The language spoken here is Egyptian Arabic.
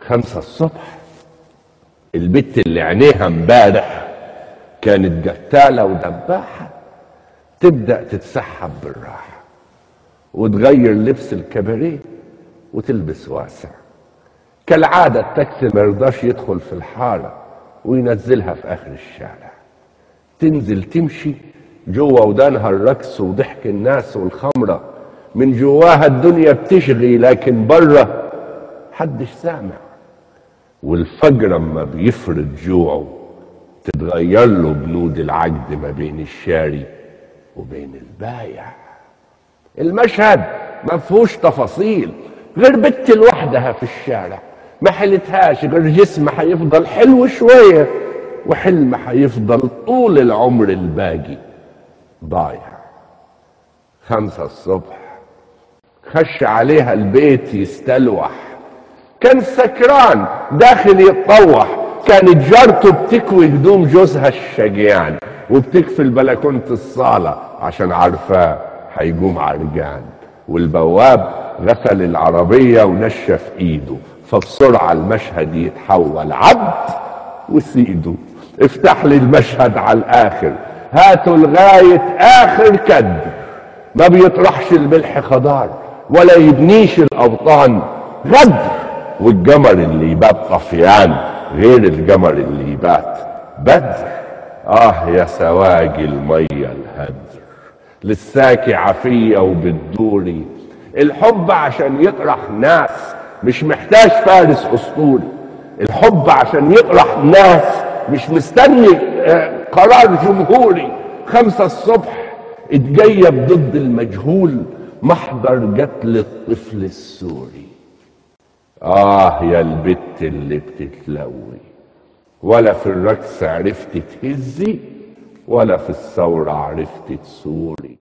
خمسة الصبح البت اللي عينيها امبارح كانت قتالة ودباحة تبدأ تتسحب بالراحة وتغير لبس الكباريه وتلبس واسع كالعادة التاكسي ما يرضاش يدخل في الحارة وينزلها في آخر الشارع تنزل تمشي جوه ودانها الرقص وضحك الناس والخمرة من جواها الدنيا بتشغي لكن بره حدش سامع والفجر اما بيفرد جوعه تتغير له بنود العقد ما بين الشاري وبين البايع المشهد ما فيهوش تفاصيل غير بنت لوحدها في الشارع ما حلتهاش غير جسم هيفضل حلو شويه وحلم هيفضل طول العمر الباقي ضايع خمسة الصبح خش عليها البيت يستلوح كان سكران داخل يتطوح كانت جارته بتكوي هدوم جوزها الشجيان وبتكفي بلكونة الصالة عشان عارفاه هيقوم عرجان والبواب غسل العربية ونشف ايده فبسرعة المشهد يتحول عبد وسيده افتح لي المشهد على الاخر هاتوا لغاية اخر كد ما بيطرحش الملح خضار ولا يبنيش الابطان غدر والجمر اللي يبات طفيان غير الجمر اللي يبات بدر اه يا سواقي المية الهدر للساكي عفية وبتدوري الحب عشان يطرح ناس مش محتاج فارس اسطوري الحب عشان يطرح ناس مش مستني آه، قرار جمهوري خمسة الصبح اتجيب ضد المجهول محضر قتل الطفل السوري آه يا البت اللي بتتلوي ولا في الرقص عرفت تهزي ولا في الثورة عرفت تسوري